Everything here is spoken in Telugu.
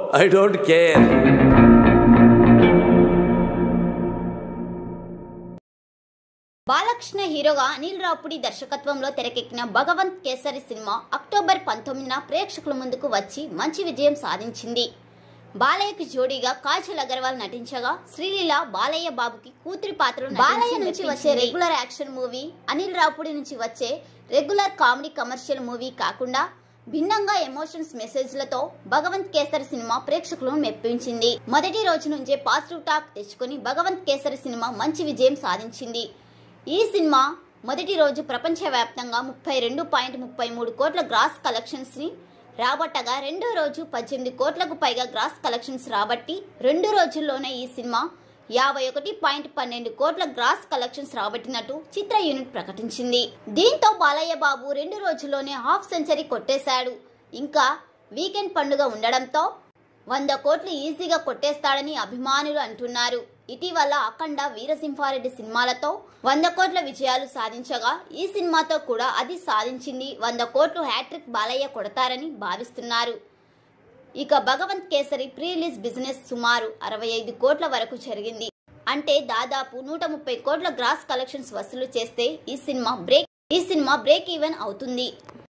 I don't care. బాలకృష్ణ హీరోగా అనిల్ రాపుడి దర్శకత్వంలో తెరకెక్కిన భగవంత్ కేసరి సినిమా అక్టోబర్ పంతొమ్మిదిన ప్రేక్షకుల ముందుకు వచ్చి మంచి విజయం సాధించింది బాలయ్యకి జోడీగా కాజల్ అగర్వాల్ నటించగా శ్రీలీల బాలయ్య బాబుకి కూతురి పాత్రలో బాలయ్య నుంచి వచ్చే regular action movie Anil Ravipudi నుంచి వచ్చే రెగ్యులర్ కామెడీ కమర్షియల్ మూవీ కాకుండా భిన్నంగా ఎమోషన్స్ మెసేజ్లతో భగవంత్ కేసరి సినిమా ప్రేక్షకులను మెప్పించింది మొదటి రోజు నుంచే పాజిటివ్ టాక్ తెచ్చుకొని భగవంత్ కేసరి సినిమా మంచి విజయం సాధించింది ఈ సినిమా మొదటి రోజు ప్రపంచవ్యాప్తంగా ముప్పై రెండు పాయింట్ ముప్పై మూడు కోట్ల గ్రాస్ కలెక్షన్స్ ని రాబట్టగా రెండో రోజు పద్దెనిమిది కోట్లకు పైగా గ్రాస్ కలెక్షన్స్ రాబట్టి రెండు రోజుల్లోనే ఈ సినిమా యాభై ఒకటి పాయింట్ పన్నెండు కోట్ల గ్రాస్ కలెక్షన్స్ రాబట్టినట్టు చిత్ర యూనిట్ ప్రకటించింది దీంతో బాలయ్య బాబు రెండు రోజుల్లోనే హాఫ్ సెంచరీ కొట్టేశాడు ఇంకా వీకెండ్ పండుగ ఉండడంతో వంద కోట్లు ఈజీగా కొట్టేస్తాడని అభిమానులు అంటున్నారు ఇటీవల అఖండ వీరసింహారెడ్డి సినిమాలతో వంద కోట్ల విజయాలు సాధించగా ఈ సినిమాతో కూడా అది సాధించింది వంద కోట్లు హ్యాట్రిక్ బాలయ్య కొడతారని భావిస్తున్నారు ఇక Bhagavanth Kesari pre release business సుమారు అరవై ఐదు కోట్ల వరకు జరిగింది అంటే దాదాపు నూట ముప్పై కోట్ల గ్రాస్ కలెక్షన్స్ వసూలు చేస్తే ఈ సినిమా బ్రేక్ ఈ సినిమా బ్రేక్ ఈవెన్ అవుతుంది